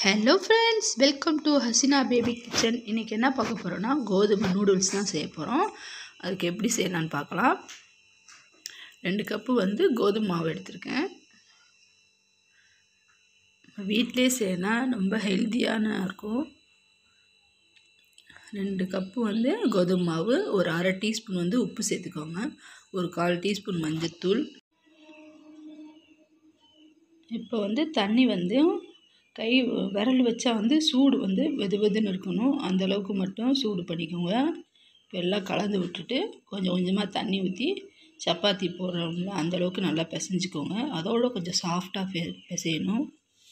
hello friends welcome to Hasina baby kitchen இன்றைக்கி என்ன பார்க்க போகிறோன்னா கோதுமை நூடுல்ஸ் தான் செய்ய போகிறோம் அதுக்கு எப்படி செய்யலான்னு பார்க்கலாம் ரெண்டு கப்பு வந்து கோதுமை மாவு எடுத்திருக்கேன் வீட்டிலே செய்யனா ரொம்ப ஹெல்த்தியான இருக்கும் ரெண்டு கப்பு வந்து கோதுமை மாவு ஒரு அரை டீஸ்பூன் வந்து உப்பு சேர்த்துக்கோங்க ஒரு கால் டீஸ்பூன் மஞ்சத்தூள் இப்போ வந்து தண்ணி வந்து கை விரல் வச்சா வந்து சூடு வந்து வெது வெதுன்னு இருக்கணும் அந்த அளவுக்கு மட்டும் சூடு பண்ணிக்கோங்க இப்போ எல்லாம் கலந்து விட்டுட்டு கொஞ்சம் கொஞ்சமாக தண்ணி ஊற்றி சப்பாத்தி போடுறோம்ல அந்த அளவுக்கு நல்லா பிசைஞ்சிக்கோங்க அதோட கொஞ்சம் சாஃப்டாக பெ பிசையணும்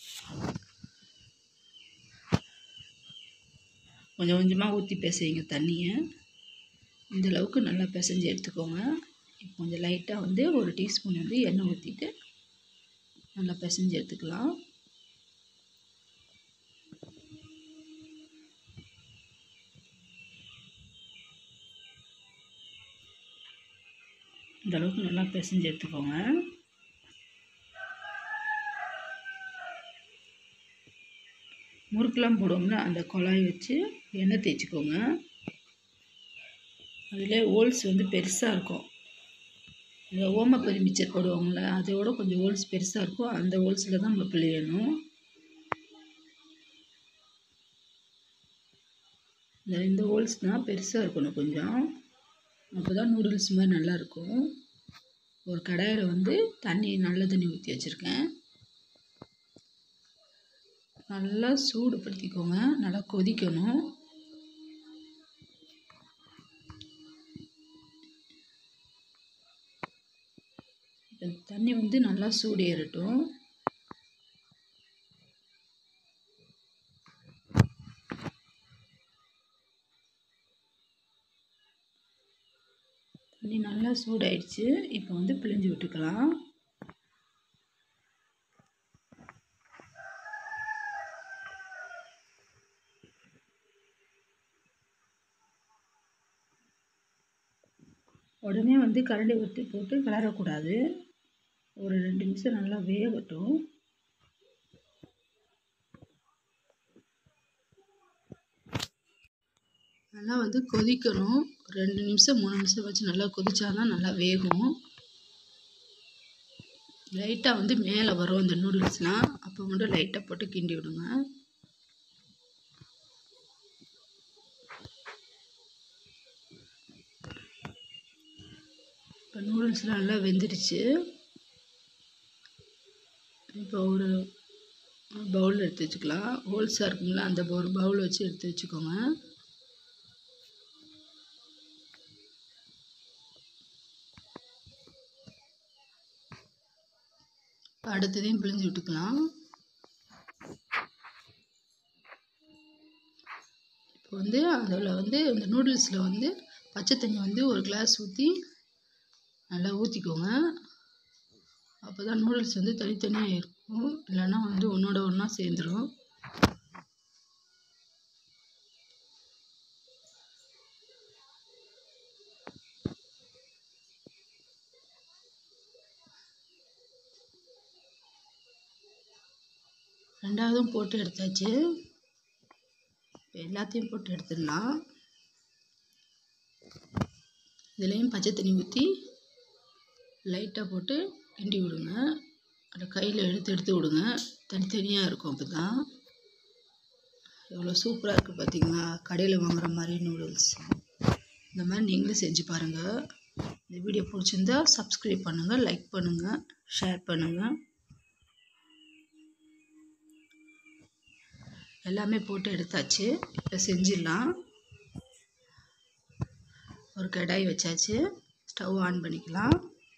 கொஞ்சம் கொஞ்சமாக ஊற்றி பிசையுங்க தண்ணியை இந்த அளவுக்கு நல்லா பிசைஞ்சு எடுத்துக்கோங்க இப்போ கொஞ்சம் லைட்டாக வந்து ஒரு டீஸ்பூன் வந்து எண்ணெய் ஊற்றிட்டு நல்லா பிசைஞ்சு எடுத்துக்கலாம் இந்த அளவுக்கு நல்லா பிசைஞ்சு எடுத்துக்கோங்க முறுக்கெலாம் போடுவோம்ல அந்த குழாய் வச்சு எண்ணெய் தேய்ச்சிக்கோங்க அதில் ஹோல்ஸ் வந்து பெருசாக இருக்கும் இந்த ஓமப்பொரி மிச்சர் போடுவாங்கள்ல அதோட கொஞ்சம் ஹோல்ஸ் பெருசாக இருக்கும் அந்த ஹோல்ஸில் தான் நம்ம பிழையணும் இந்த இந்த ஹோல்ஸ்னால் பெருசாக இருக்கணும் கொஞ்சம் அப்போ தான் நூடுல்ஸ் மாதிரி நல்லாயிருக்கும் ஒரு கடாயில் வந்து தண்ணி நல்ல தண்ணி ஊற்றி வச்சுருக்கேன் நல்லா சூடுபடுத்திக்கோங்க நல்லா கொதிக்கணும் தண்ணி வந்து நல்லா சூடு ஏறட்டும் தண்ணி நல்லா சூடாயிடுச்சு இப்போ வந்து பிழிஞ்சு விட்டுக்கலாம் உடனே வந்து கரண்டி விட்டு போட்டு கிளறக்கூடாது ஒரு ரெண்டு நிமிஷம் நல்லா வேகட்டும் நல்லா வந்து கொதிக்கணும் ரெண்டு நிமிஷம் மூணு நிமிஷம் வச்சு நல்லா கொதிச்சாதான் நல்லா வேகும் லைட்டாக வந்து மேலே வரும் அந்த நூடுல்ஸ்லாம் அப்போ மட்டும் லைட்டாக போட்டு கிண்டி விடுங்க இப்போ நூடுல்ஸ்லாம் நல்லா வெந்துடுச்சு இப்போ ஒரு பவுல் எடுத்து வச்சுக்கலாம் ஹோல்ஸாக இருக்குங்களா அந்த ஒரு பவுல் வச்சு எடுத்து வச்சுக்கோங்க இப்போ அடுத்ததையும் பிழிஞ்சு விட்டுக்கலாம் இப்போ வந்து அதில் வந்து இந்த நூடுல்ஸில் வந்து பச்சை தண்ணி வந்து ஒரு கிளாஸ் ஊற்றி நல்லா ஊற்றிக்கோங்க அப்போ தான் நூடுல்ஸ் வந்து தனித்தனியாக இருக்கும் இல்லைன்னா வந்து ஒன்றோட ஒன்றா சேர்ந்துடும் ரெண்டாவதும் போட்டு எடுத்தாச்சு எல்லாத்தையும் போட்டு எடுத்துடலாம் இதுலேயும் பச்சை தண்ணி ஊற்றி லைட்டாக போட்டு கிண்டி விடுங்க அதை கையில் எடுத்து எடுத்து விடுங்க தனித்தனியாக இருக்கும் அப்போ தான் எவ்வளோ சூப்பராக இருக்குது பார்த்தீங்களா கடையில் வாங்குகிற மாதிரி நூடுல்ஸ் இந்த மாதிரி நீங்களும் செஞ்சு பாருங்கள் இந்த வீடியோ பிடிச்சிருந்தா சப்ஸ்கிரைப் பண்ணுங்கள் லைக் பண்ணுங்கள் ஷேர் பண்ணுங்கள் எல்லாமே போட்டு எடுத்தாச்சு இப்போ செஞ்சிடலாம் ஒரு கடாய் வச்சாச்சு ஸ்டவ் ஆன் பண்ணிக்கலாம்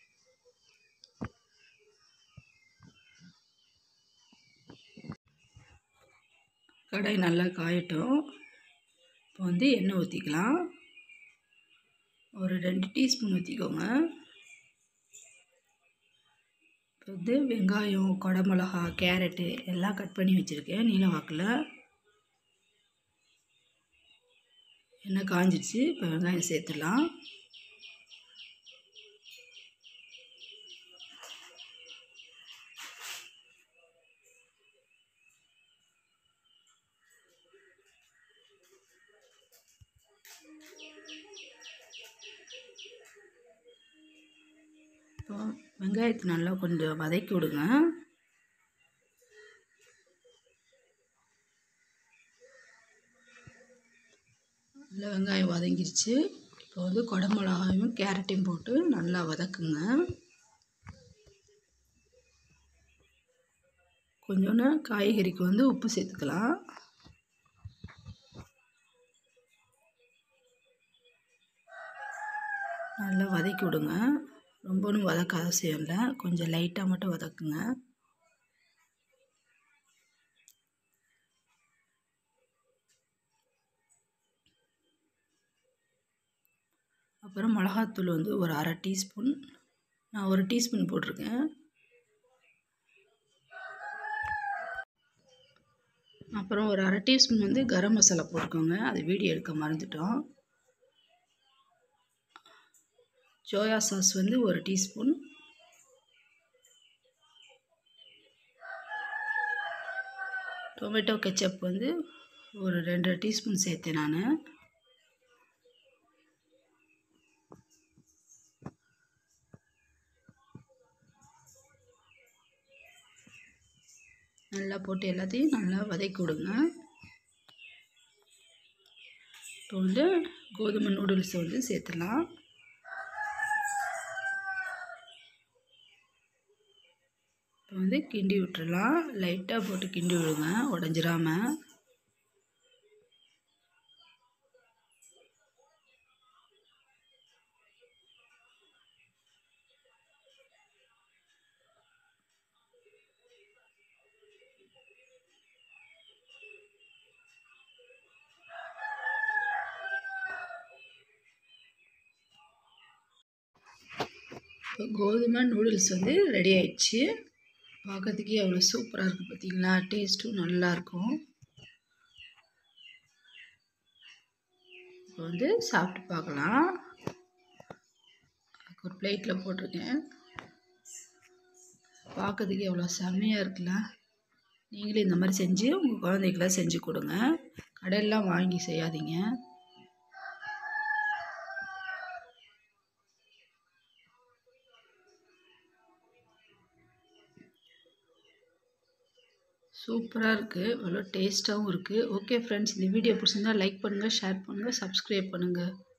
கடாய் நல்லா காயட்டும் இப்போ வந்து எண்ணெய் ஊற்றிக்கலாம் ஒரு ரெண்டு டீஸ்பூன் ஊற்றிக்கோங்க இப்போ வந்து வெங்காயம் குடமிளகா கேரட்டு எல்லாம் கட் பண்ணி வச்சுருக்கேன் நீல வாக்கில் எண்ணெய் காஞ்சிடுச்சு இப்போ வெங்காயம் சேர்த்துடலாம் இப்போ வெங்காயத்தை நல்லா கொஞ்சம் வதக்கி விடுங்க நல்லா வெங்காயம் வதங்கிருச்சு இப்போ வந்து குடமிளகாயும் கேரட்டையும் போட்டு நல்லா வதக்குங்க கொஞ்சோன்னு காய்கறிக்கு வந்து உப்பு சேர்த்துக்கலாம் நல்லா வதக்கி விடுங்க ரொம்ப ஒன்றும் வதக்க அவசியம் இல்லை கொஞ்சம் லைட்டாக மட்டும் வதக்குங்க அப்புறம் மிளகாத்தூள் வந்து ஒரு அரை டீஸ்பூன் நான் ஒரு டீஸ்பூன் போட்டிருக்கேன் அப்புறம் ஒரு அரை டீஸ்பூன் வந்து கரம் மசாலா போட்டுக்கோங்க அது வீடியோ எடுக்க மறந்துட்டோம் சோயா சாஸ் வந்து ஒரு டீஸ்பூன் டொமேட்டோ கெச்சப் வந்து ஒரு ரெண்டு டீஸ்பூன் சேர்த்தேன் நான் நல்லா போட்டு எல்லாத்தையும் நல்லா வதக்கி விடுங்க இப்போ வந்து கோதுமை நூடுல்ஸ் வந்து சேர்த்துலாம் இப்போ வந்து கிண்டி விட்டுறலாம் லைட்டாக போட்டு கிண்டி விடுங்க உடஞ்சிராம இப்போ கோதுமை நூடுல்ஸ் வந்து ரெடி ஆயிடுச்சு பார்க்கறதுக்கே அவ்வளோ சூப்பராக இருக்குது பார்த்தீங்களா டேஸ்ட்டும் நல்லாயிருக்கும் இப்போ வந்து சாப்பிட்டு பார்க்கலாம் ஒரு பிளேட்டில் போட்டிருக்கேன் பார்க்கறதுக்கே எவ்வளோ செம்மையாக இருக்குல்ல நீங்களும் இந்த மாதிரி செஞ்சு உங்கள் குழந்தைக்கெல்லாம் செஞ்சு கொடுங்க கடையிலலாம் வாங்கி செய்யாதீங்க சூப்பராக இருக்குது அவ்வளோ டேஸ்ட்டாகவும் இருக்குது ஓகே ஃப்ரெண்ட்ஸ் இந்த வீடியோ பிடிச்சிருந்தா லைக் பண்ணுங்கள் ஷேர் பண்ணுங்கள் சப்ஸ்கிரைப் பண்ணுங்கள்